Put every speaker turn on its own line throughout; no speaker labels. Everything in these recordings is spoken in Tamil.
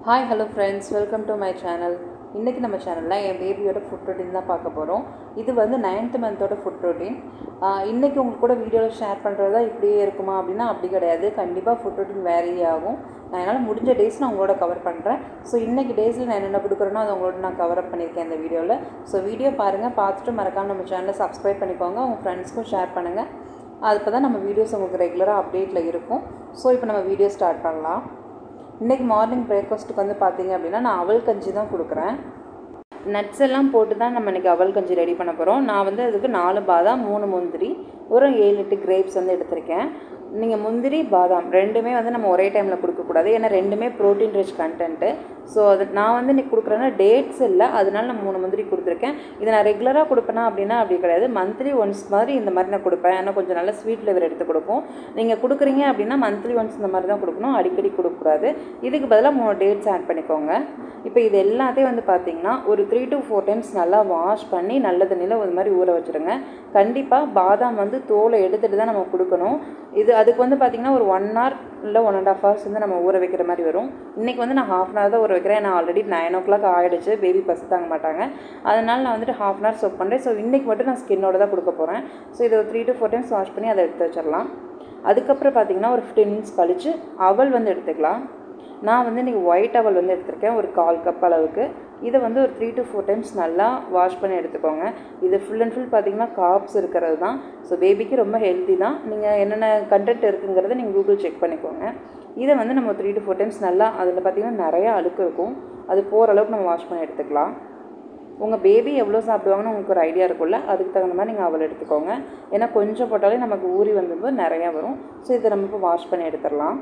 hi hello friends welcome to my channel இன்றைக்கி நம்ம சேனலில் என் பேபியோட ஃபுட் ரொட்டீன் தான் பார்க்க போகிறோம் இது வந்து நைன்த் மந்தோட ஃபுட் ரொட்டீன் இன்றைக்கி உங்களுக்கு கூட வீடியோவில் ஷேர் பண்ணுறது தான் இப்படியே இருக்குமா அப்படின்னா அப்படி கிடையாது கண்டிப்பாக ஃபுட் ரொட்டீன் வேரி ஆகும் நான் என்னால் முடிஞ்ச டேஸ் நான் உங்களோட கவர் பண்ணுறேன் ஸோ இன்றைக்கி டேஸில் நான் என்னென்ன கொடுக்குறேனோ அதை உங்களோட நான் கவர் அப் பண்ணியிருக்கேன் இந்த வீடியோவில் ஸோ வீடியோ பாருங்கள் பார்த்துட்டு மறக்காமல் நம்ம சேனலை சப்ஸ்கிரைப் பண்ணிக்கோங்க உங்கள் ஃப்ரெண்ட்ஸ்க்கும் ஷேர் பண்ணுங்கள் அது தான் நம்ம வீடியோஸ் உங்களுக்கு ரெகுலராக அப்டேட்டில் இருக்கும் ஸோ இப்போ நம்ம வீடியோ ஸ்டார்ட் பண்ணலாம் இன்றைக்கி மார்னிங் பிரேக்ஃபாஸ்ட்டுக்கு வந்து பார்த்தீங்க அப்படின்னா நான் அவல் கஞ்சி தான் கொடுக்குறேன் நட்ஸ் எல்லாம் போட்டு தான் நம்ம இன்றைக்கி அவல் கஞ்சி ரெடி பண்ண போகிறோம் நான் வந்து அதுக்கு நாலு பாதாம் மூணு முந்திரி ஒரு ஏழு எட்டு கிரேப்ஸ் வந்து எடுத்திருக்கேன் நீங்கள் முந்திரி பாதாம் ரெண்டுமே வந்து நம்ம ஒரே டைமில் கொடுக்கக்கூடாது ஏன்னா ரெண்டுமே ப்ரோட்டீன் ரிச் கண்டென்ட்டு ஸோ அது நான் வந்து இன்றைக்கி கொடுக்குறேன்னா டேட்ஸ் இல்லை அதனால நான் மூணு முந்திரி கொடுத்துருக்கேன் இதை நான் ரெகுலராக கொடுப்பேனா அப்படின்னா அப்படி கிடையாது மந்த்லி ஒன்ஸ் மாதிரி இந்த மாதிரி நான் கொடுப்பேன் ஏன்னா கொஞ்சம் நல்ல ஸ்வீட் ஃப்ளேவர் எடுத்து கொடுக்கும் நீங்கள் கொடுக்குறீங்க அப்படின்னா மந்த்லி ஒன்ஸ் இந்த மாதிரி தான் கொடுக்கணும் அடிக்கடி கொடுக்கக்கூடாது இதுக்கு பதிலாக மூணு டேட்ஸ் ஆட் பண்ணிக்கோங்க இப்போ இது எல்லாத்தையும் வந்து பார்த்தீங்கன்னா ஒரு த்ரீ டு ஃபோர் டைம்ஸ் நல்லா வாஷ் பண்ணி நல்ல தண்ணியில் ஒரு மாதிரி ஊற வச்சுருங்க கண்டிப்பாக பாதாம் வந்து தோலை எடுத்துகிட்டு தான் நம்ம கொடுக்கணும் இது அதுக்கு வந்து பார்த்திங்கன்னா ஒரு ஒன் ஹவர் இல்லை ஒன் அண்ட் ஆஃப் ஹவர்ஸ் வந்து நம்ம ஊற வைக்கிற மாதிரி வரும் இன்றைக்கி வந்து நான் ஹாஃப் அன் ஹவர் தான் ஊற வைக்கிறேன் நான் ஆல்ரெடி நைன் ஓ கிளாக் ஆகிடுச்சு பேபி பசி தாங்க மாட்டாங்க அதனால் நான் வந்துட்டு ஹாஃப் அன் ஹவர் சொப் பண்ணுறேன் ஸோ இன்றைக்கி மட்டும் நான் ஸ்கின்னோட தான் கொடுக்க போகிறேன் ஸோ இதை ஒரு three to four times wash பண்ணி அதை எடுத்து வச்சிடலாம் அதுக்கப்புறம் பார்த்திங்கன்னா ஒரு ஃபிஃப்டீன் மினிட்ஸ் கழித்து அவல் வந்து எடுத்துக்கலாம் நான் வந்து இன்றைக்கி ஒயிட் அவல் வந்து எடுத்திருக்கேன் ஒரு கால் கப் அளவுக்கு இதை வந்து ஒரு த்ரீ டு ஃபோர் டைம்ஸ் நல்லா வாஷ் பண்ணி எடுத்துக்கோங்க இது ஃபுல் அண்ட் ஃபுல் பார்த்திங்கன்னா காப்ஸ் இருக்கிறது தான் ஸோ பேபிக்கு ரொம்ப ஹெல்த்தி தான் நீங்கள் என்னென்ன கண்டென்ட் இருக்குங்கிறத நீங்கள் கூகுள் செக் பண்ணிக்கோங்க இதை வந்து நம்ம த்ரீ டு ஃபோர் டைம்ஸ் நல்லா அதில் பார்த்திங்கன்னா நிறையா அழுக்கு இருக்கும் அது போகிற அளவுக்கு நம்ம வாஷ் பண்ணி எடுத்துக்கலாம் உங்கள் பேபி எவ்வளோ சாப்பிடுவாங்கன்னு உங்களுக்கு ஒரு ஐடியா இருக்கும்ல அதுக்கு தகுந்த மாதிரி நீங்கள் அவள் எடுத்துக்கோங்க ஏன்னா கொஞ்சம் போட்டாலே நமக்கு ஊறி வந்தபோது நிறையா வரும் ஸோ இதை நம்ம இப்போ வாஷ் பண்ணி எடுத்துடலாம்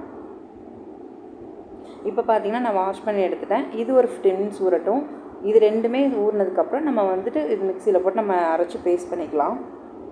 இப்போ பார்த்தீங்கன்னா நான் வாஷ் பண்ணி எடுத்துட்டேன் இது ஒரு ஃபிஃப்டீன் மினிட்ஸ் ஊறட்டும் இது ரெண்டுமே ஊறினதுக்கப்புறம் நம்ம வந்துட்டு இது மிக்சியில் போட்டு நம்ம அரைச்சி பேஸ்ட் பண்ணிக்கலாம்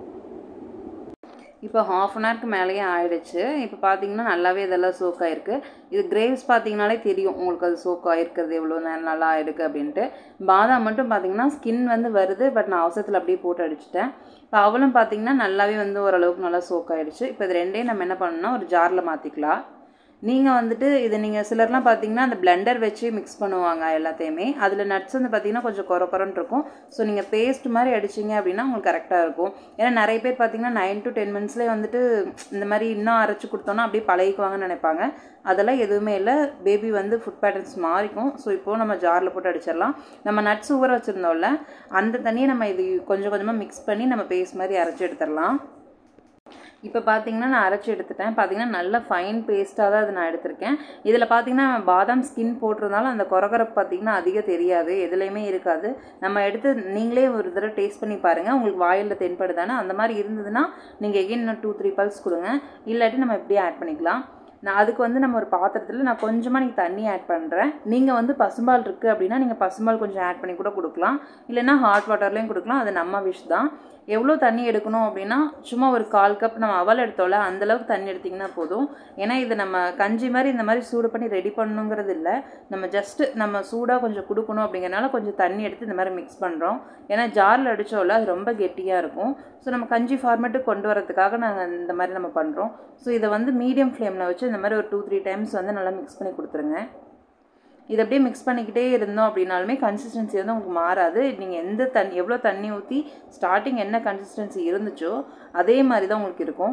இப்போ ஹாஃப் அன் ஹவருக்கு மேலேயே ஆயிடுச்சு இப்போ பார்த்தீங்கன்னா நல்லாவே இதெல்லாம் சோக் ஆயிருக்கு இது கிரேவ்ஸ் பார்த்தீங்கனாலே தெரியும் உங்களுக்கு அது சோக் ஆயிருக்கிறது எவ்வளோ நேரம் நல்லா ஆயிருக்கு அப்படின்ட்டு பாதாம் மட்டும் பார்த்தீங்கன்னா ஸ்கின் வந்து வருது பட் நான் அவசரத்தில் அப்படியே போட்டு அடிச்சிட்டேன் இப்போ அவளும் பார்த்தீங்கன்னா நல்லாவே வந்து ஓரளவுக்கு நல்லா சோக் ஆயிடுச்சு இப்போ இது ரெண்டையும் நம்ம என்ன பண்ணணும்னா ஒரு ஜாரில் மாற்றிக்கலாம் நீங்கள் வந்துட்டு இது நீங்கள் சிலர்லாம் பார்த்தீங்கன்னா அந்த பிளெண்டர் வச்சு மிக்ஸ் பண்ணுவாங்க எல்லாத்தையுமே அதில் நட்ஸ் வந்து பார்த்தீங்கன்னா கொஞ்சம் குறை குறன்னு இருக்கும் ஸோ நீங்கள் பேஸ்ட் மாதிரி அடிச்சிங்க அப்படின்னா உங்களுக்கு கரெக்டாக இருக்கும் ஏன்னா நிறைய பேர் பார்த்தீங்கன்னா நைன் டு டென் மினிட்ஸ்லேயே வந்துட்டு இந்த மாதிரி இன்னும் அரைச்சி கொடுத்தோன்னா அப்படியே பழகிக்குவாங்கன்னு நினைப்பாங்க அதெல்லாம் எதுவுமே இல்லை பேபி வந்து ஃபுட் பேட்டர்ன்ஸ் மாறிக்கும் ஸோ இப்போது நம்ம ஜாரில் போட்டு அடிச்சிடலாம் நம்ம நட்ஸ் ஊற வச்சுருந்தோம்ல அந்த தண்ணியை நம்ம இது கொஞ்சம் கொஞ்சமாக மிக்ஸ் பண்ணி நம்ம பேஸ்ட் மாதிரி அரைச்சி எடுத்துடலாம் இப்போ பார்த்தீங்கன்னா நான் அரைச்சி எடுத்துட்டேன் பார்த்தீங்கன்னா நல்ல ஃபைன் பேஸ்ட்டாக தான் இது நான் எடுத்திருக்கேன் இதில் பார்த்தீங்கன்னா பாதாம் ஸ்கின் போட்டிருந்தாலும் அந்த குறகுறப்பு பார்த்தீங்கன்னா அதிகம் தெரியாது எதுலேயுமே இருக்காது நம்ம எடுத்து நீங்களே ஒரு தடவை டேஸ்ட் பண்ணி பாருங்கள் உங்களுக்கு வாயில் தென்படுதானே அந்த மாதிரி இருந்ததுன்னா நீங்கள் எகைன் இன்னும் டூ த்ரீ பல்ஸ் கொடுங்க இல்லாட்டி நம்ம இப்படியே ஆட் பண்ணிக்கலாம் நான் அதுக்கு வந்து நம்ம ஒரு பாத்திரத்தில் நான் கொஞ்சமாக நீங்கள் தண்ணி ஆட் பண்ணுறேன் நீங்கள் வந்து பசும்பால் இருக்குது அப்படின்னா நீங்கள் பசும்பால் கொஞ்சம் ஆட் பண்ணி கூட கொடுக்கலாம் இல்லைன்னா ஹாட் வாட்டர்லேயும் கொடுக்கலாம் அது நம்ம விஷ் தான் எவ்வளோ தண்ணி எடுக்கணும் அப்படின்னா சும்மா ஒரு கால் கப் நம்ம அவல் எடுத்தோம்ல அந்தளவுக்கு தண்ணி எடுத்திங்கன்னா போதும் ஏன்னா இது நம்ம கஞ்சி மாதிரி இந்த மாதிரி சூடு பண்ணி ரெடி பண்ணணுங்கிறது இல்லை நம்ம ஜஸ்ட்டு நம்ம சூடாக கொஞ்சம் கொடுக்கணும் அப்படிங்கிறனால கொஞ்சம் தண்ணி எடுத்து இந்த மாதிரி மிக்ஸ் பண்ணுறோம் ஏன்னா ஜாரில் அடித்தோம்ல அது ரொம்ப கெட்டியாக இருக்கும் ஸோ நம்ம கஞ்சி ஃபார்மேட்டுக்கு கொண்டு வரதுக்காக நாங்கள் இந்த மாதிரி நம்ம பண்ணுறோம் ஸோ இதை வந்து மீடியம் ஃப்ளேமில் வச்சு இந்த மாதிரி ஒரு டூ த்ரீ டைம்ஸ் வந்து நல்லா மிக்ஸ் பண்ணி கொடுத்துருங்க இது அப்படியே மிக்ஸ் பண்ணிக்கிட்டே இருந்தோம் அப்படின்னாலுமே கன்சிஸ்டன்சி வந்து உங்களுக்கு மாறாது நீங்கள் எந்த தண்ணி எவ்வளோ தண்ணி ஊற்றி ஸ்டார்டிங் என்ன கன்சிஸ்டன்சி இருந்துச்சோ அதே மாதிரி தான் உங்களுக்கு இருக்கும்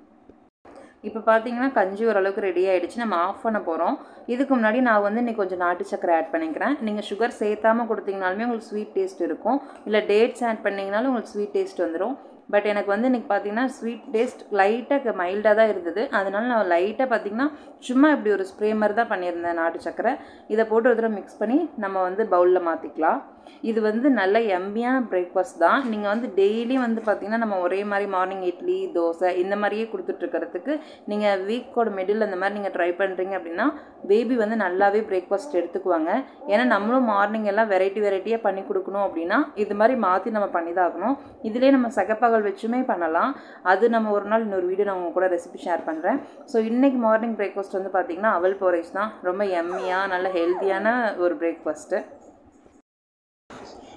இப்போ பார்த்தீங்கன்னா கஞ்சி ஓரளவுக்கு ரெடி ஆகிடுச்சு நம்ம ஆஃப் பண்ண போகிறோம் இதுக்கு முன்னாடி நான் வந்து இன்றைக்கி கொஞ்சம் நாட்டு சக்கரை ஆட் பண்ணிக்கிறேன் நீங்கள் சுகர் சேர்த்தாமல் கொடுத்தீங்கனாலுமே உங்களுக்கு ஸ்வீட் டேஸ்ட் இருக்கும் இல்லை டேட்ஸ் ஆட் பண்ணிங்கனாலும் உங்களுக்கு ஸ்வீட் டேஸ்ட் வந்துடும் பட் எனக்கு வந்து இன்றைக்கி பார்த்தீங்கன்னா ஸ்வீட் டேஸ்ட் லைட்டாக மைல்டாக தான் இருந்தது அதனால நான் லைட்டாக பார்த்தீங்கன்னா சும்மா இப்படி ஒரு ஸ்ப்ரே மாதிரி தான் பண்ணியிருந்தேன் நாட்டு சக்கரை இதை போட்டு ஒரு தடவை மிக்ஸ் பண்ணி நம்ம வந்து பவுலில் மாற்றிக்கலாம் இது வந்து நல்ல எம்பியான பிரேக்ஃபாஸ்ட் தான் நீங்கள் வந்து டெய்லியும் வந்து பார்த்திங்கன்னா நம்ம ஒரே மாதிரி மார்னிங் இட்லி தோசை இந்த மாதிரியே கொடுத்துட்ருக்கிறதுக்கு நீங்கள் வீக்கோட மிடில் அந்த மாதிரி நீங்கள் ட்ரை பண்ணுறீங்க அப்படின்னா பேபி வந்து நல்லாவே பிரேக்ஃபாஸ்ட் எடுத்துக்குவாங்க ஏன்னா நம்மளும் மார்னிங் எல்லாம் வெரைட்டி வெரைட்டியாக பண்ணி கொடுக்கணும் அப்படின்னா இது மாதிரி மாற்றி நம்ம பண்ணி தான் ஆகணும் இதிலே நம்ம சகப்பகல் வச்சுமே பண்ணலாம் அது நம்ம ஒரு நாள் இன்னொரு வீடியோ நான் உங்கள் கூட ரெசிபி ஷேர் பண்ணுறேன் ஸோ இன்றைக்கி மார்னிங் பிரேக்ஃபாஸ்ட் வந்து பார்த்திங்கன்னா அவல் போரேஜ் தான் ரொம்ப எம்மியாக நல்ல ஹெல்த்தியான ஒரு பிரேக்ஃபாஸ்ட்டு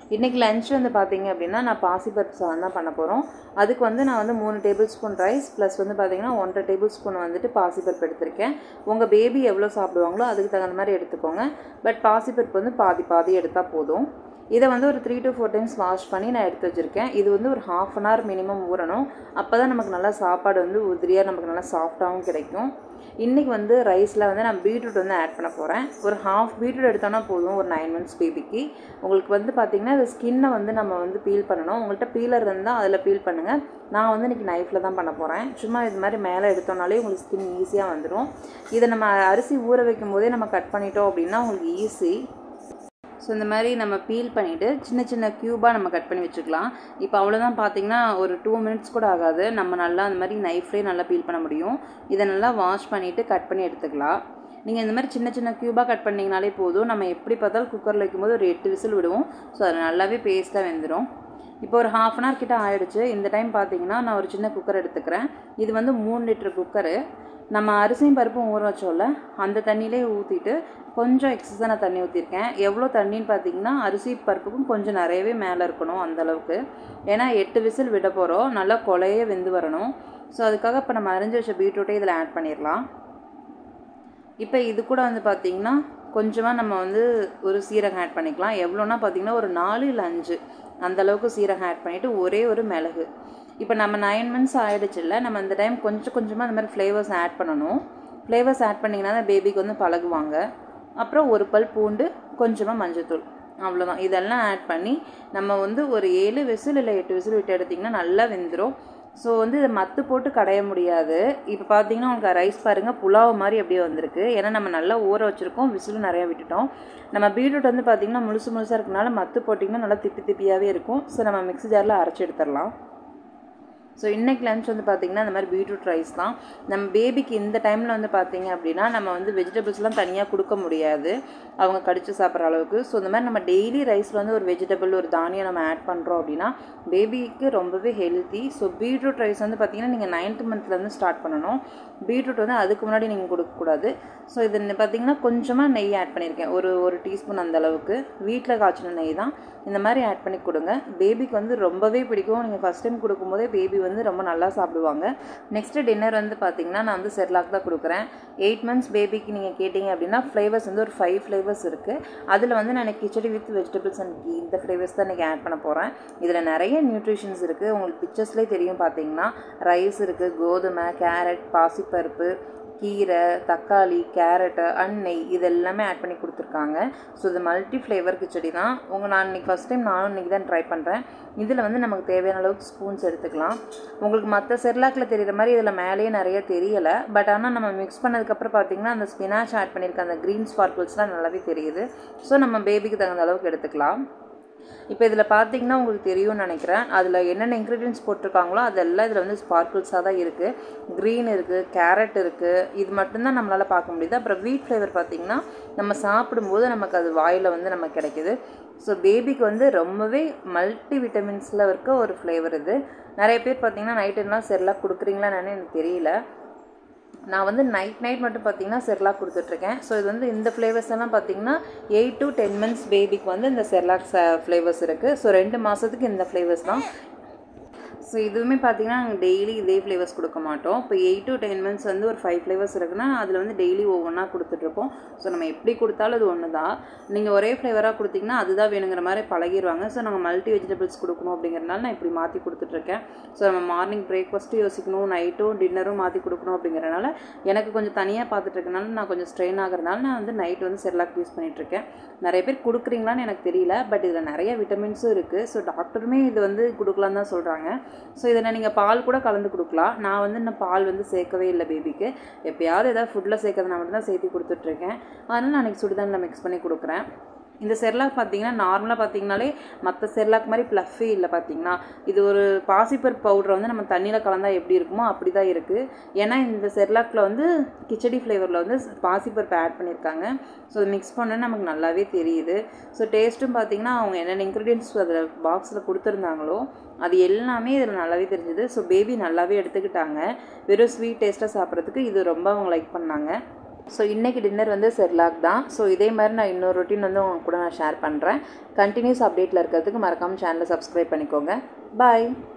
இன்றைக்கி லஞ்ச் வந்து பார்த்தீங்க அப்படின்னா நான் பாசிப்பருப்பு சாதம் தான் பண்ண போகிறோம் அதுக்கு வந்து நான் வந்து மூணு டேபிள் ஸ்பூன் ரைஸ் ப்ளஸ் வந்து பார்த்தீங்கன்னா ஒன்றரை டேபிள் ஸ்பூன் வந்துட்டு பாசிப்பருப்பு எடுத்திருக்கேன் உங்கள் பேபி எவ்வளோ சாப்பிடுவாங்களோ அதுக்கு தகுந்த மாதிரி எடுத்துக்கோங்க பட் பாசிப்பருப்பு வந்து பாதி பாதி எடுத்தால் போதும் இதை வந்து ஒரு three to four times wash பண்ணி நான் எடுத்து வச்சுருக்கேன் இது வந்து ஒரு ஹாஃப் அன் ஹவர் மினிமம் ஊறணும் அப்போ தான் நமக்கு நல்லா சாப்பாடு வந்து உதிரியாக நமக்கு நல்லா சாஃப்டாகவும் கிடைக்கும் இன்றைக்கி வந்து ரைஸில் வந்து நான் பீட்ரூட் வந்து ஆட் பண்ண போகிறேன் ஒரு ஹாஃப் பீட்ரூட் எடுத்தோன்னா போதும் ஒரு நைன் மந்த்ஸ் பேபிக்கு உங்களுக்கு வந்து பார்த்திங்கன்னா இந்த ஸ்கின்னை வந்து நம்ம வந்து பீல் பண்ணணும் உங்கள்கிட்ட பீலர் இருந்தால் அதில் பீல் பண்ணுங்கள் நான் வந்து இன்றைக்கி நைஃப்பில் தான் பண்ண போகிறேன் சும்மா இது மாதிரி மேலே எடுத்தோம்னாலே உங்களுக்கு ஸ்கின் ஈஸியாக வந்துடும் இதை நம்ம அரிசி ஊற வைக்கும் போதே நம்ம கட் பண்ணிட்டோம் அப்படின்னா உங்களுக்கு ஈஸி ஸோ இந்த மாதிரி நம்ம பீல் பண்ணிவிட்டு சின்ன சின்ன க்யூபாக நம்ம கட் பண்ணி வச்சுக்கலாம் இப்போ அவ்வளோதான் பார்த்தீங்கன்னா ஒரு டூ மினிட்ஸ் கூட ஆகாது நம்ம நல்லா அந்த மாதிரி நைஃப்லேயே நல்லா பீல் பண்ண முடியும் இதை நல்லா வாஷ் பண்ணிவிட்டு கட் பண்ணி எடுத்துக்கலாம் நீங்கள் இந்த மாதிரி சின்ன சின்ன க்யூபாக கட் பண்ணிங்கனாலே போதும் நம்ம எப்படி பார்த்தாலும் குக்கரில் வைக்கும்போது ஒரு எட்டு விசில் விடுவோம் ஸோ அது நல்லாவே பேஸ்ட்டாக வெந்துடும் இப்போ ஒரு ஹாஃப் அன் ஹவர் கிட்ட ஆயிடுச்சு இந்த டைம் பார்த்தீங்கன்னா நான் ஒரு சின்ன குக்கர் எடுத்துக்கிறேன் இது வந்து மூணு லிட்டர் குக்கரு நம்ம அரிசியும் பருப்பும் ஊற வச்சோம்ல அந்த தண்ணியிலே ஊற்றிட்டு கொஞ்சம் எக்ஸஸாக நான் தண்ணி ஊற்றிருக்கேன் எவ்வளோ தண்ணின்னு பார்த்தீங்கன்னா அரிசி பருப்புக்கும் கொஞ்சம் நிறையவே மேலே இருக்கணும் அந்தளவுக்கு ஏன்னா எட்டு விசில் விட போகிறோம் நல்லா கொலையே வெந்து வரணும் ஸோ அதுக்காக இப்போ நம்ம அரிஞ்சு வச்ச பீட்ரூட்டே இதில் ஆட் பண்ணிடலாம் இப்போ இது கூட வந்து பார்த்திங்கன்னா கொஞ்சமாக நம்ம வந்து ஒரு சீரகம் ஆட் பண்ணிக்கலாம் எவ்வளோனா பார்த்திங்கன்னா ஒரு நாலு இல்லை அஞ்சு அந்தளவுக்கு சீரகம் ஆட் பண்ணிவிட்டு ஒரே ஒரு மிளகு இப்போ நம்ம நைன் மந்த்ஸ் ஆகிடுச்சுல்ல நம்ம இந்த டைம் கொஞ்சம் கொஞ்சமாக அந்த மாதிரி ஃப்ளேவர்ஸ் ஆட் பண்ணணும் ஃப்ளேவர்ஸ் ஆட் பண்ணிங்கன்னா தான் பேபிக்கு வந்து பழகுவாங்க அப்புறம் ஒரு பல் பூண்டு கொஞ்சமாக மஞ்சத்தூள் அவ்வளோதான் இதெல்லாம் ஆட் பண்ணி நம்ம வந்து ஒரு ஏழு விசில் இல்லை எட்டு விசில் விட்டு எடுத்திங்கன்னா நல்லா வெந்துடும் ஸோ வந்து இதை மத்து போட்டு கடைய முடியாது இப்போ பார்த்தீங்கன்னா உங்களுக்கு ரைஸ் பாருங்கள் புலாவ் மாதிரி அப்படியே வந்திருக்கு ஏன்னா நம்ம நல்லா ஊற வச்சுருக்கோம் விசிலும் நிறையா விட்டுட்டோம் நம்ம பீட்ரூட் வந்து பார்த்திங்கன்னா முழுசு முழுசாக இருக்கனால மத்து போட்டிங்கன்னா நல்லா திப்பி திப்பியாகவே இருக்கும் ஸோ நம்ம மிக்ஸி ஜாரில் அரைச்சி எடுத்துடலாம் ஸோ இன்றைக்கி லஞ்ச் வந்து பார்த்திங்கன்னா இந்த மாதிரி பீட்ரூட் ரைஸ் தான் நம்ம பேபிக்கு இந்த டைமில் வந்து பார்த்திங்க அப்படின்னா நம்ம வந்து வெஜிடபிள்ஸ்லாம் தனியாக கொடுக்க முடியாது அவங்க கடிச்சு சாப்பிட்ற அளவுக்கு ஸோ இந்த மாதிரி நம்ம டெய்லி ரைஸில் வந்து ஒரு வெஜிடபிள் ஒரு தானியம் நம்ம ஆட் பண்ணுறோம் அப்படின்னா பேபிக்கு ரொம்பவே ஹெல்த்தி ஸோ பீட்ரூட் ரைஸ் வந்து பார்த்திங்கன்னா நீங்கள் நைன்த் மந்த்லேருந்து ஸ்டார்ட் பண்ணணும் பீட்ரூட் வந்து அதுக்கு முன்னாடி நீங்கள் கொடுக்கக்கூடாது ஸோ இது பார்த்திங்கன்னா கொஞ்சமாக நெய் ஆட் பண்ணியிருக்கேன் ஒரு ஒரு டீஸ்பூன் அந்த அளவுக்கு வீட்டில் காய்ச்சின நெய் தான் இந்த மாதிரி ஆட் பண்ணி கொடுங்க பேபிக்கு வந்து ரொம்பவே பிடிக்கும் நீங்கள் ஃபஸ்ட் டைம் கொடுக்கும்போதே பேபி வந்து ரொம்ப நல்லா சாப்பிடுவாங்க நெக்ஸ்ட்டு டின்னர் வந்து பார்த்திங்கன்னா நான் வந்து செர்லாக் தான் கொடுக்குறேன் எயிட் மந்த்ஸ் பேபிக்கு நீங்கள் கேட்டிங்க அப்படின்னா ஃப்ளேவர்ஸ் வந்து ஒரு ஃபைவ் ஃப்ளேவர்ஸ் இருக்குது அதில் வந்து நான் khichdi with vegetables and ghee இந்த ஃப்ளேவர்ஸ் தான் இன்றைக்கி ஆட் பண்ண போகிறேன் இதில் நிறைய நியூட்ரிஷன்ஸ் இருக்குது உங்களுக்கு பிக்சர்ஸ்லேயே தெரியும் பார்த்தீங்கன்னா ரைஸ் இருக்குது கோதுமை கேரட் பாசிப்பருப்பு கீரை தக்காளி கேரட்டு அன்னை இது எல்லாமே ஆட் பண்ணி கொடுத்துருக்காங்க ஸோ இது மல்டி ஃப்ளேவர் கிச்சடி தான் உங்கள் நான் இன்றைக்கி ஃபஸ்ட் டைம் நானும் இன்றைக்கி தான் ட்ரை பண்ணுறேன் இதில் வந்து நமக்கு தேவையான அளவுக்கு ஸ்பூன்ஸ் எடுத்துக்கலாம் உங்களுக்கு மற்ற செர்லாக்கில் தெரிகிற மாதிரி இதில் மேலேயே நிறைய தெரியலை பட் ஆனால் நம்ம மிக்ஸ் பண்ணதுக்கப்புறம் பார்த்திங்கன்னா அந்த ஸ்பினாச் ஆட் பண்ணியிருக்க அந்த க்ரீன் ஸ்பார்க்கிள்ஸ்லாம் நல்லாவே தெரியுது ஸோ நம்ம பேபிக்கு தகுந்த அளவுக்கு எடுத்துக்கலாம் இப்போ இதில் பார்த்தீங்கன்னா உங்களுக்கு தெரியும்னு நினைக்கிறேன் அதில் என்னென்ன இன்க்ரீடியன்ஸ் போட்டிருக்காங்களோ அதெல்லாம் இதில் வந்து ஸ்பார்க்கிள்ஸாக தான் இருக்குது க்ரீன் இருக்குது கேரட் இருக்குது இது மட்டும்தான் நம்மளால் பார்க்க முடியுது அப்புறம் வீட் ஃப்ளேவர் பார்த்திங்கன்னா நம்ம சாப்பிடும்போது நமக்கு அது வாயில் வந்து நமக்கு கிடைக்கிது ஸோ பேபிக்கு வந்து ரொம்பவே மல்டி விட்டமின்ஸில் இருக்க ஒரு ஃப்ளேவர் இது நிறைய பேர் பார்த்திங்கன்னா நைட்டுலாம் செர்லாக் கொடுக்குறீங்களான்னு எனக்கு தெரியல நான் வந்து நைட் நைட் மட்டும் பார்த்தீங்கன்னா செர்லாக் கொடுத்துட்ருக்கேன் ஸோ இது வந்து இந்த ஃப்ளேவர்ஸ் எல்லாம் பார்த்தீங்கன்னா எயிட் டு டென் மந்த்ஸ் பேபிக்கு வந்து இந்த செர்லாக் ஃப்ளேவர்ஸ் இருக்குது ஸோ ரெண்டு மாதத்துக்கு இந்த ஃப்ளேவர்ஸ் தான் ஸோ இதுவுமே பார்த்தீங்கன்னா நாங்கள் டெய்லி இதே ஃப்ளேவர்ஸ் கொடுக்க மாட்டோம் இப்போ எயிட் டு டென் மந்த்ஸ் வந்து ஒரு ஃபைவ் ஃப்ளேவர்ஸ் இருக்குன்னா அதில் வந்து டெய்லி ஒவ்வொன்றா கொடுத்துட்ருப்போம் ஸோ நம்ம எப்படி கொடுத்தாலும் அது ஒன்று தான் நீங்கள் ஒரே ஃப்ளேவராக கொடுத்தீங்கன்னா அதுதான் வேணுங்கிற மாதிரி பழகிடுவாங்க ஸோ நாங்கள் மல்டி வெஜிடபிள்ஸ் கொடுக்கணும் அப்படிங்கிறனால நான் இப்படி மாற்றி கொடுத்துட்ருக்கேன் ஸோ நம்ம மார்னிங் பிரேக்ஃபாஸ்ட்டும் யோசிக்கணும் நைட்டும் டின்னரும் மாற்றி கொடுக்கணும் அப்படிங்கிறனால எனக்கு கொஞ்சம் தனியாக பார்த்துட்டு இருக்கனால நான் கொஞ்சம் ஸ்ட்ரெயின் ஆகிறதுனால நான் வந்து நைட் வந்து செர்லாக் யூஸ் பண்ணிகிட்ருக்கேன் நிறைய பேர் கொடுக்குறீங்களான்னு எனக்கு தெரியல பட் இதில் நிறைய விட்டமின்ஸும் இருக்குது ஸோ டாக்டருமே இது வந்து கொடுக்கலான்னு தான் சொல்கிறாங்க ஸோ இதில் நீங்கள் பால் கூட கலந்து கொடுக்கலாம் நான் வந்து இன்னும் பால் வந்து சேர்க்கவே இல்லை பேபிக்கு எப்பயாவது ஏதாவது ஃபுட்டில் சேர்க்கறதுனா மட்டும் தான் சேர்த்து கொடுத்துட்ருக்கேன் அதனால் நான் அன்றைக்கி சுடுதண்ணில் மிக்ஸ் பண்ணி கொடுக்குறேன் இந்த செர்லாக் பார்த்தீங்கன்னா நார்மலாக பார்த்தீங்கனாலே மற்ற செர்லாக் மாதிரி ப்ளஃபே இல்லை பார்த்தீங்கன்னா இது ஒரு பாசிப்பருப்பு பவுடரை வந்து நம்ம தண்ணியில் கலந்தால் எப்படி இருக்குமோ அப்படி தான் இருக்குது ஏன்னா இந்த செர்லாக்கில் வந்து கிச்சடி ஃப்ளேவரில் வந்து பாசிப்பருப்பு ஆட் பண்ணியிருக்காங்க ஸோ மிக்ஸ் பண்ண நமக்கு நல்லாவே தெரியுது ஸோ டேஸ்ட்டும் பார்த்தீங்கன்னா அவங்க என்னென்ன இன்க்ரீடியன்ஸ் அதில் பாக்ஸில் கொடுத்துருந்தாங்களோ அது எல்லாமே இதில் நல்லாவே தெரிஞ்சுது ஸோ பேபி நல்லாவே எடுத்துக்கிட்டாங்க வெறும் ஸ்வீட் டேஸ்ட்டாக சாப்பிட்றதுக்கு இது ரொம்ப அவங்க லைக் பண்ணாங்க ஸோ இன்றைக்கி டின்னர் வந்து செர்லாக் தான் ஸோ இதே மாதிரி நான் இன்னொரு ரொட்டீன் வந்து உங்க கூட நான் ஷேர் பண்ணுறேன் கண்டினியூஸ் அப்டேட்டில் இருக்கிறதுக்கு மறக்காமல் சேனலை சப்ஸ்கிரைப் பண்ணிக்கோங்க பாய்